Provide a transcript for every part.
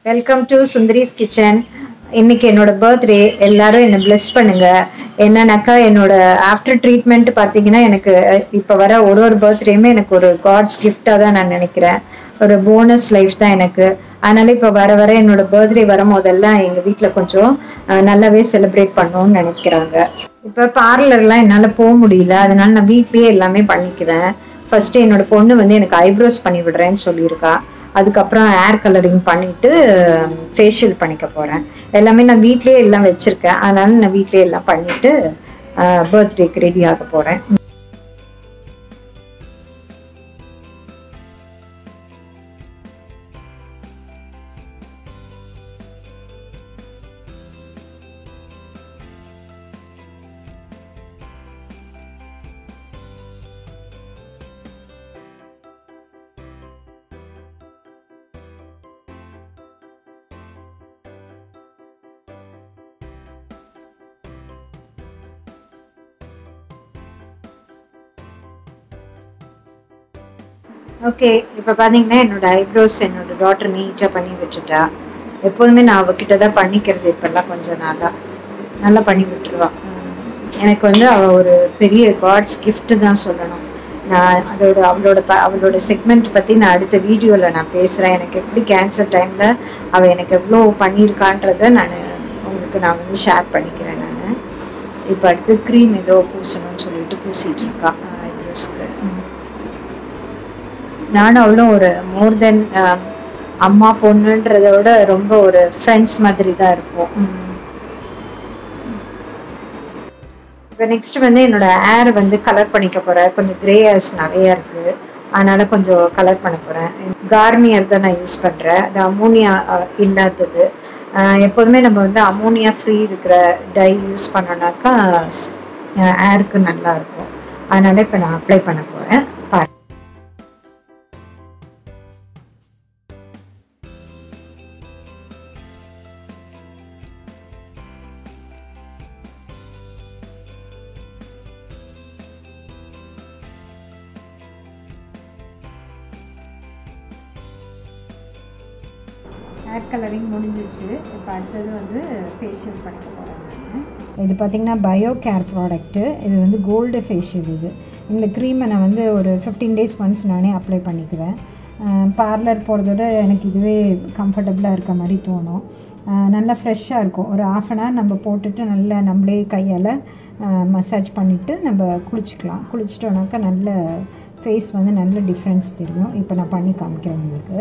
Welcome to சுந்தரிஸ் kitchen இன்னைக்கு என்னோட birthday எல்லாரும் என்னை bless பண்ணுங்க என்னன்னாக்கா என்னோட ஆஃப்டர் ட்ரீட்மெண்ட் பார்த்தீங்கன்னா எனக்கு இப்போ வர ஒரு ஒரு பர்த்டேயுமே எனக்கு ஒரு காட்ஸ் கிஃப்டாக தான் நான் நினைக்கிறேன் ஒரு போனஸ் லைஃப் தான் எனக்கு அதனால இப்போ வர வர என்னோட பர்த்டே வரும்போதெல்லாம் எங்கள் வீட்டில் கொஞ்சம் அஹ், நல்லாவே செலிப்ரேட் பண்ணணும்னு நினைக்கிறாங்க இப்போ பார்லர்லாம் என்னால் போக முடியல அதனால நான் வீட்லயே எல்லாமே பண்ணிக்குவேன் ஃபர்ஸ்ட் என்னோட பொண்ணு வந்து எனக்கு ஐப்ரோஸ் பண்ணி விடுறேன்னு சொல்லியிருக்கா அதுக்கப்புறம் ஹேர் கலரிங் பண்ணிட்டு ஃபேஷியல் பண்ணிக்க போறேன் எல்லாமே நான் வீட்லயே எல்லாம் வச்சிருக்கேன் அதனால நான் வீட்லயே எல்லாம் பண்ணிட்டு பர்த்டேக்கு ரெடி ஆக போறேன் ஓகே இப்போ பார்த்தீங்கன்னா என்னோட ஐப்ரோஸ் என்னோட டாட்டர் நீட்டாக பண்ணி விட்டுட்டா எப்போதுமே நான் அவகிட்ட தான் பண்ணிக்கிறது இப்போல்லாம் கொஞ்சம் நாளா நல்லா பண்ணி விட்டுருவா உம். எனக்கு வந்து அவ ஒரு பெரிய காட்ஸ் gift தான் சொல்லணும் நான் அதோட அவளோட ப அவளோட செக்மெண்ட் பற்றி நான் அடுத்த வீடியோவில் நான் பேசுகிறேன் எனக்கு எப்படி கேன்சர் டைமில் அவள் எனக்கு எவ்வளோ பண்ணியிருக்கான்றதை நான் உங்களுக்கு நான் வந்து ஷேர் பண்ணிக்கிறேன் நான் இப்போ அடுத்து க்ரீம் ஏதோ பூசணும்னு சொல்லிட்டு பூசிட்டு இருக்கா ஐப்ரோஸ்க்கு நானும் அவளும் ஒரு மோர் தென் அம்மா பொண்ணுன்றத விட ரொம்ப ஒரு ஃப்ரெண்ட்ஸ் மாதிரி தான் இருப்போம் இப்போ நெக்ஸ்ட் வந்து என்னோட ஹேர் வந்து கலர் பண்ணிக்க போறேன் கொஞ்சம் கிரே ஹேர்ஸ் நிறைய இருக்கு அதனால கொஞ்சம் கலர் பண்ண போறேன் கார்னியர் தான் நான் யூஸ் பண்றேன் அது அமோனியா இல்லாதது அஹ் எப்போதுமே நம்ம வந்து அமோனியா ஃப்ரீ இருக்கிற டை யூஸ் பண்ணோம்னாக்கா ஹேருக்கு நல்லா இருக்கும் அதனால இப்போ நான் அப்ளை பண்ண போறேன் பாரு ஹேர் கலரிங் முடிஞ்சிச்சு இப்போ அடுத்தது வந்து ஃபேஷியல் பண்ணிக்க போகிறேன் நான் இது பார்த்திங்கன்னா பயோ கேர் ப்ராடக்ட்டு இது வந்து கோல்டு ஃபேஷியல் இது இந்த க்ரீமை நான் வந்து ஒரு ஃபிஃப்டீன் டேஸ் ஒன்ஸ் நானே அப்ளை பண்ணிக்குவேன் பார்லர் போகிறத விட எனக்கு இதுவே கம்ஃபர்டபுளாக இருக்க மாதிரி தோணும் அஹ் நல்லா ஃப்ரெஷ்ஷாக இருக்கும் ஒரு ஆஃப் அன் ஹவர் நம்ம போட்டுட்டு நல்லா நம்மளே கையால் மசாஜ் பண்ணிவிட்டு நம்ம குளிச்சுக்கலாம் குளிச்சிட்டோம்னாக்கா நல்ல ஃபேஸ் வந்து நல்ல டிஃப்ரென்ஸ் தெரியும் இப்போ நான் பண்ணி காமிக்கிறேன் உங்களுக்கு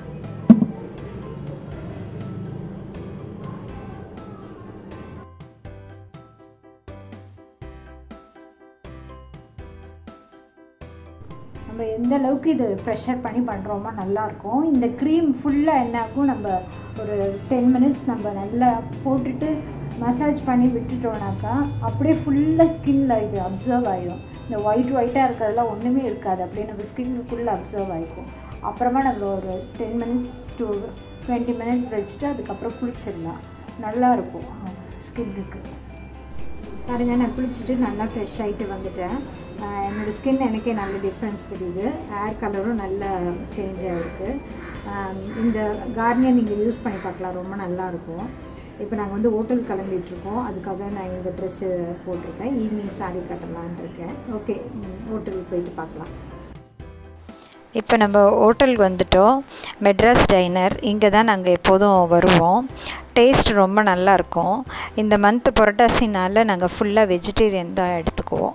நம்ம எந்த அளவுக்கு இது ப்ரெஷர் பண்ணி பண்ணுறோமோ நல்லாயிருக்கும் இந்த க்ரீம் ஃபுல்லாக என்ன ஆகும் நம்ம ஒரு டென் மினிட்ஸ் நம்ம நல்லா போட்டுட்டு மசாஜ் பண்ணி விட்டுட்டோம்னாக்கா அப்படியே ஃபுல்லாக ஸ்கின்ல இது அப்சர்வ் ஆகிடும் இந்த ஒயிட் ஒயிட்டாக இருக்கிறதெல்லாம் ஒன்றுமே இருக்காது அப்படியே நம்ம ஸ்கின்னுக்குள்ளே அப்சர்வ் ஆகிக்கும் அப்புறமா நம்ம ஒரு ten minutes to twenty minutes வச்சுட்டு அதுக்கப்புறம் குளிச்சிடலாம் நல்லா இருக்கும் ஸ்கின்னுக்கு பாருங்க நான் குளிச்சுட்டு நல்லா ஃப்ரெஷ் ஆகிட்டு வந்துட்டேன் ஆஹ் என்னோட ஸ்கின் எனக்கே நல்ல டிஃப்ரென்ஸ் தெரியுது ஹேர் கலரும் நல்ல சேஞ்ச் ஆகிருக்கு இந்த கார்னியர் நீங்கள் யூஸ் பண்ணி பார்க்கலாம் ரொம்ப நல்லாயிருக்கும் இப்போ நாங்கள் வந்து ஹோட்டல் கிளம்பிட்டுருக்கோம் அதுக்காக நான் இந்த ட்ரெஸ்ஸு போட்டிருக்கேன் ஈவினிங் சாரி கட்டலான் இருக்கேன் ஓகே ஹோட்டலுக்கு போயிட்டு பார்க்கலாம் இப்போ நம்ம ஹோட்டலுக்கு வந்துட்டோம் மெட்ராஸ் டைனர் இங்கே தான் நாங்கள் எப்போதும் வருவோம் டேஸ்ட் ரொம்ப நல்லா இருக்கும் இந்த மந்த் புரட்டாசினால நாங்கள் ஃபுல்லாக வெஜிடேரியன் தான் எடுத்துக்குவோம்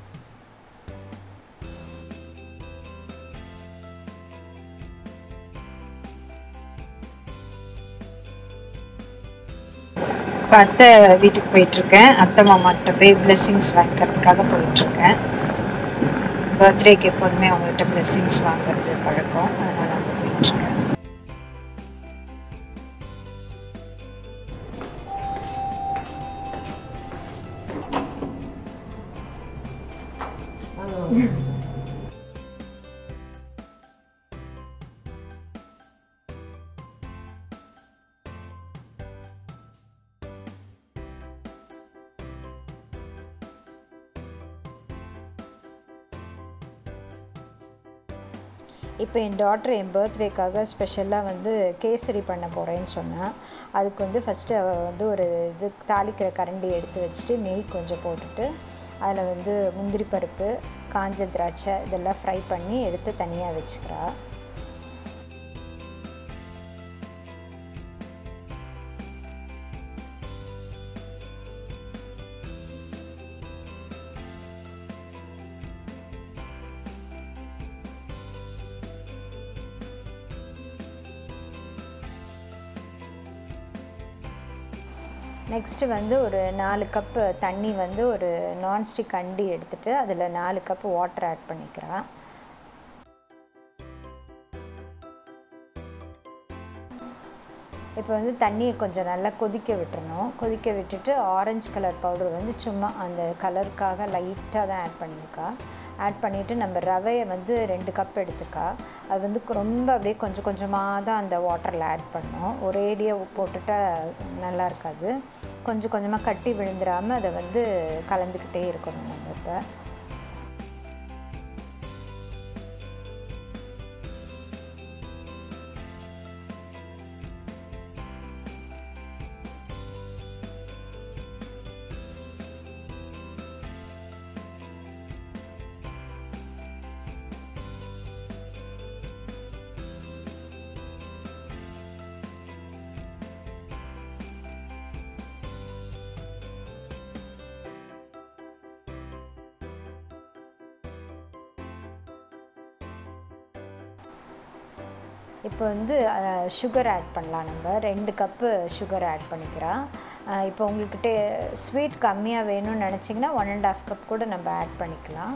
இப்போ அத்தை வீட்டுக்கு போயிட்டுருக்கேன் அத்தை மாமாட்ட போய் பிளெஸ்ஸிங்ஸ் வாங்கிக்கிறதுக்காக போயிட்டுருக்கேன் பர்த்டேக்கு எப்போதுமே அவங்ககிட்ட பிளெஸ்ஸிங்ஸ் வாங்குறது பழக்கம் அதனால் அங்கே போயிட்டுருக்கேன் இப்போ என் டாட்டர் என் பர்த்டேக்காக ஸ்பெஷலாக வந்து கேசரி பண்ண போகிறேன்னு சொன்னேன் அதுக்கு வந்து ஃபஸ்ட்டு அவள் வந்து ஒரு இது தாளிக்கிற கரண்டி எடுத்து வச்சுட்டு நெய் கொஞ்சம் போட்டுட்டு அதில் வந்து முந்திரி பருப்பு காஞ்ச திராட்சை இதெல்லாம் ஃப்ரை பண்ணி எடுத்து தனியாக வச்சுக்கிறா நெக்ஸ்ட்டு வந்து ஒரு நாலு கப்பு தண்ணி வந்து ஒரு நான்ஸ்டிக் அண்டி எடுத்துகிட்டு அதில் நாலு கப்பு வாட்டர் ஆட் பண்ணிக்கிறேன் இப்போ வந்து தண்ணியை கொஞ்சம் நல்லா கொதிக்க விட்டுறணும் கொதிக்க விட்டுட்டு ஆரஞ்சு கலர் பவுடர் வந்து சும்மா அந்த கலருக்காக லைட்டாக தான் ஆட் பண்ணியிருக்கா ஆட் பண்ணிவிட்டு நம்ம ரவையை வந்து ரெண்டு கப் எடுத்துக்கா அது வந்து ரொம்ப அப்படியே கொஞ்சம் கொஞ்சமாக தான் அந்த வாட்டரில் ஆட் பண்ணோம் ஒரேடியாக போட்டுட்டா நல்லா இருக்காது கொஞ்சம் கொஞ்சமாக கட்டி விழுந்துடாமல் அதை வந்து கலந்துக்கிட்டே இருக்கணும் நம்ம இப்போ இப்போ வந்து சுகர் ஆட் பண்ணலாம் நம்ம ரெண்டு கப்பு சுகர் ஆட் பண்ணிக்கிறோம் இப்போ உங்களுக்கு டே ஸ்வீட் கம்மியாக வேணும்னு நினச்சிங்கன்னா ஒன் அண்ட் ஆஃப் கப் கூட நம்ம ஆட் பண்ணிக்கலாம்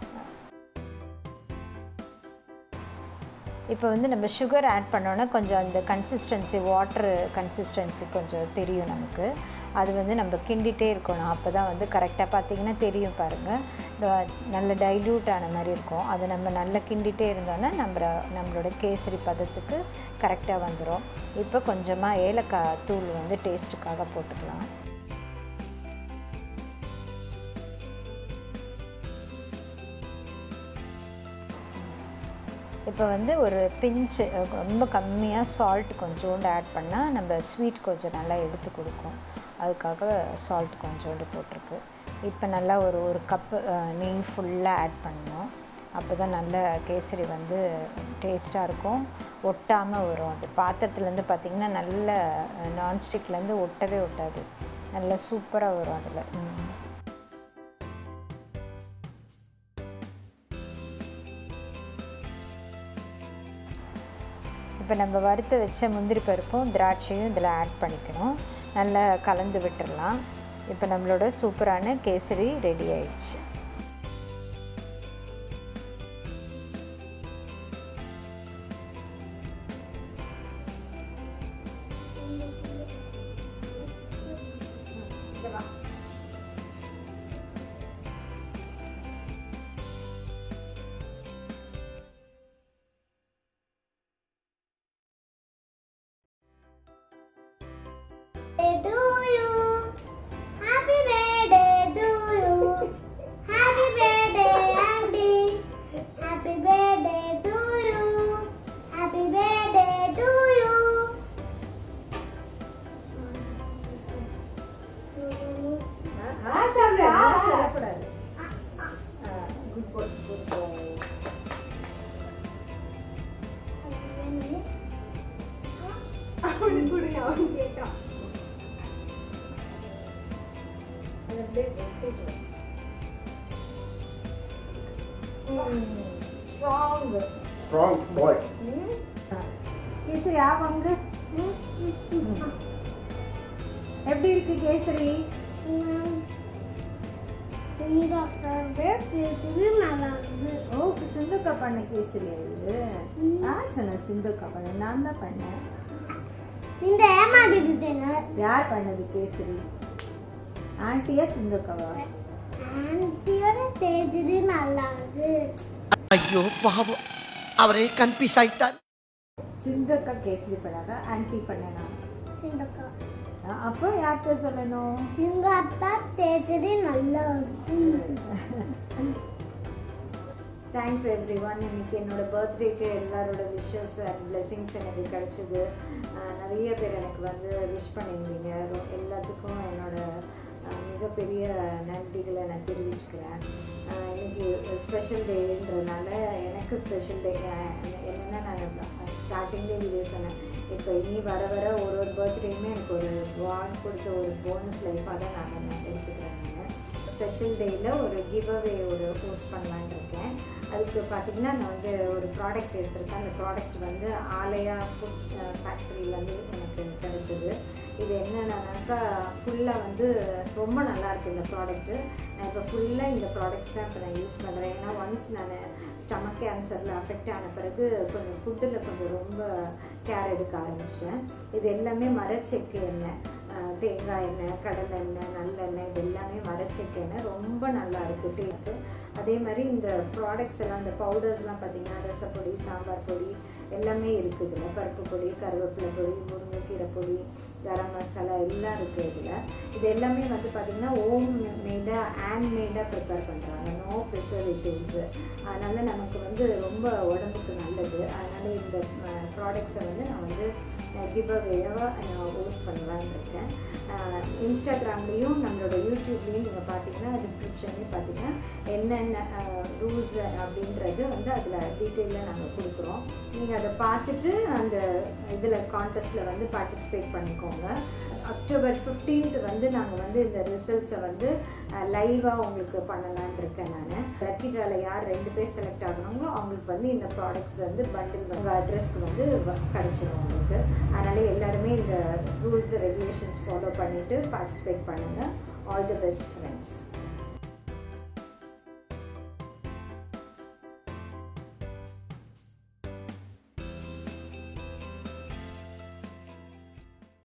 இப்போ வந்து நம்ம சுகர் ஆட் பண்ணோன்னா கொஞ்சம் அந்த கன்சிஸ்டன்சி வாட்ரு கன்சிஸ்டன்சி கொஞ்சம் தெரியும் நமக்கு அது வந்து நம்ம கிண்டிகிட்டே இருக்கணும் அப்போ தான் வந்து கரெக்டாக பார்த்திங்கன்னா தெரியும் பாருங்கள் நல்ல டைல்யூட் ஆன மாதிரி இருக்கும் அதை நம்ம நல்லா கிண்டிகிட்டே இருந்தோன்னா நம்ம நம்மளோட கேசரி பதத்துக்கு கரெக்டாக வந்துடும் இப்போ கொஞ்சமாக ஏலக்காய் தூள் வந்து டேஸ்ட்டுக்காக போட்டுக்கலாம் இப்போ வந்து ஒரு பிஞ்சு ரொம்ப கம்மியாக சால்ட் கொஞ்சோண்டு ஆட் பண்ணால் நம்ம ஸ்வீட் கொஞ்சம் நல்லா எடுத்து கொடுக்கும் அதுக்காக சால்ட் கொஞ்சோண்டு போட்டிருக்கு இப்போ நல்லா ஒரு ஒரு கப்பு நெய் ஃபுல்லாக ஆட் பண்ணணும் அப்போ தான் நல்ல கேசரி வந்து டேஸ்ட்டாக இருக்கும் ஒட்டாமல் வரும் அது பாத்திரத்துலேருந்து பார்த்திங்கன்னா நல்ல நான்ஸ்டிக்லேருந்து ஒட்டவே ஒட்டாது நல்லா சூப்பராக வரும் அதில் இப்போ நம்ம வறுத்து வச்ச முந்திரி பருப்பும் திராட்சையும் இதில் ஆட் பண்ணிக்கணும் நல்லா கலந்து விட்டுடலாம் இப்போ நம்மளோட சூப்பரான கேசரி ரெடி ஆயிடுச்சு to you. Happy birthday to you. Happy birthday, Auntie. Happy birthday to you. Happy birthday to you. Strong Strong boy. Kesari ஆ பங்கு எப்படி இருக்கு கேசரி ஓ சிந்துக்கா பண்ண கேசரி இது நான் சொன்னேன் சிந்துக்கா பண்ண நான் தான் பண்ணேன் இந்த ஏமாத்திட்டேன் யார் பண்ணது கேசரி ஆண்டியா சிந்துக்காவா ஆன்ட்டியோட தேஜது நல்லா இருக்கு ஐயோ பாவம் அவரே கன்ஃபியூஸ் ஆயிட்டார் சிந்துக்கா கேசரி பண்ணாங்க ஆன்டி பண்ணனா சிங்கக்கா அப்போ யார்கிட்ட சொல்லணும் சிங்காத்தா தேஜது நல்லா இருக்கு தேங்க்ஸ் எவ்ரி ஒன் இன்னைக்கு என்னோட பர்த்டேக்கு எல்லாரோட விஷஸ் அண்ட் பிளெஸிங்ஸ் எனக்கு கிடச்சிது நிறைய பேர் எனக்கு வந்து விஷ் பண்ணியிருந்தீங்க ரொ- எல்லாத்துக்கும் என்னோட அஹ், மிகப்பெரிய நன்றிகளை நான் தெரிவிச்சுக்கிறேன் அஹ், இன்னைக்கு ஸ்பெஷல் டேன்றதுனால எனக்கு ஸ்பெஷல் டே என்னென்னா நான் ஸ்டார்டிங்லேயே வீடியோ சொன்னேன் இப்போ இனி வர வர ஒரு ஒரு பர்த்டேயுமே எனக்கு ஒரு வார்ன் கொடுத்த ஒரு போனஸ் லைஃபாக தான் நான் நான் எடுத்துக்கிறேன் நான் ஸ்பெஷல் டேயில் ஒரு கிவ் அவே ஒரு போஸ்ட் பண்ணலான்னு இருக்கேன் அதுக்கு பார்த்தீங்கன்னா நான் வந்து ஒரு ப்ராடக்ட் எடுத்திருக்கேன் அந்த ப்ராடக்ட் வந்து ஆலயா ஃபுட் ஃபேக்ட்ரியிலேருந்து எனக்கு கிடைச்சது இது என்னென்னாக்கா ஃபுல்லாக வந்து ரொம்ப நல்லா இருக்கு இந்த ப்ராடக்ட்டு நான் இப்போ ஃபுல்லாக இந்த ப்ராடக்ட்ஸ் தான் இப்போ நான் யூஸ் பண்ணுறேன் ஏன்னா ஒன்ஸ் நான் ஸ்டமக் கேன்சரில் அஃபெக்ட் ஆன பிறகு கொஞ்சம் ஃபுட்டில் கொஞ்சம் ரொம்ப கேர் எடுக்க ஆரம்பிச்சிட்டேன் இது எல்லாமே மரச்செக்கு எண்ணெய் அஹ் தேங்காய் எண்ணெய் கடலை எண்ணெய் நல்லெண்ணெய் இது எல்லாமே மரச்செக்கு எண்ணெய் ரொம்ப நல்லா இருக்குது டேஸ்ட்டு அதே மாதிரி இந்த ப்ராடக்ட்ஸ் எல்லாம் இந்த பவுடர்ஸ்லாம் பார்த்தீங்கன்னா ரசப்பொடி சாம்பார் பொடி எல்லாமே இருக்குது இதில் பருப்பு பொடி கருவேப்பிலை பொடி முருங்கைக்கீரை பொடி கரம் மசாலா எல்லாம் இருக்குது இதில் இது எல்லாமே வந்து பார்த்திங்கன்னா ஓம் மேடாக ஹேண்ட் மேடாக ப்ரிப்பேர் பண்ணுறாங்க நோ ப்ரிசர்வேட்டிவ்ஸு அதனால் நமக்கு வந்து ரொம்ப உடம்புக்கு நல்லது அதனால் இந்த ப்ராடக்ட்ஸை வந்து நான் வந்து கிவ் அவேவாக நான் போஸ்ட் பண்ணலான்னு இருக்கேன் இன்ஸ்டாகிராம்லேயும் நம்மளோட யூடியூப்லேயும் நீங்கள் பார்த்தீங்கன்னா டிஸ்கிரிப்ஷன்லேயும் பார்த்தீங்கன்னா என்னென்ன ரூல்ஸ் அப்படின்றது வந்து அதில் டீட்டெயிலாக நாங்கள் கொடுக்குறோம் நீங்கள் அதை பார்த்துட்டு அந்த இதில் கான்டெஸ்ட்டில் வந்து பார்ட்டிசிபேட் பண்ணிக்கோங்க அக்டோபர் 15th வந்து நாங்கள் வந்து இந்த ரிசல்ட்ஸை வந்து லைவாக உங்களுக்கு பண்ணலான்னு இருக்கேன் நான் லக்கி ட்ராவில் யார் ரெண்டு பேர் செலக்ட் ஆகணுங்களோ அவங்களுக்கு வந்து இந்த ப்ராடக்ட்ஸ் வந்து பண்டில் உங்கள் அட்ரஸ்க்கு வந்து வ- கிடைச்சிரும் உங்களுக்கு அதனால் எல்லாருமே இந்த ரூல்ஸ் ரெகுலேஷன்ஸ் ஃபாலோ பண்ணிவிட்டு பார்ட்டிசிபேட் பண்ணுங்கள் ஆல் தி பெஸ்ட் ஃப்ரெண்ட்ஸ்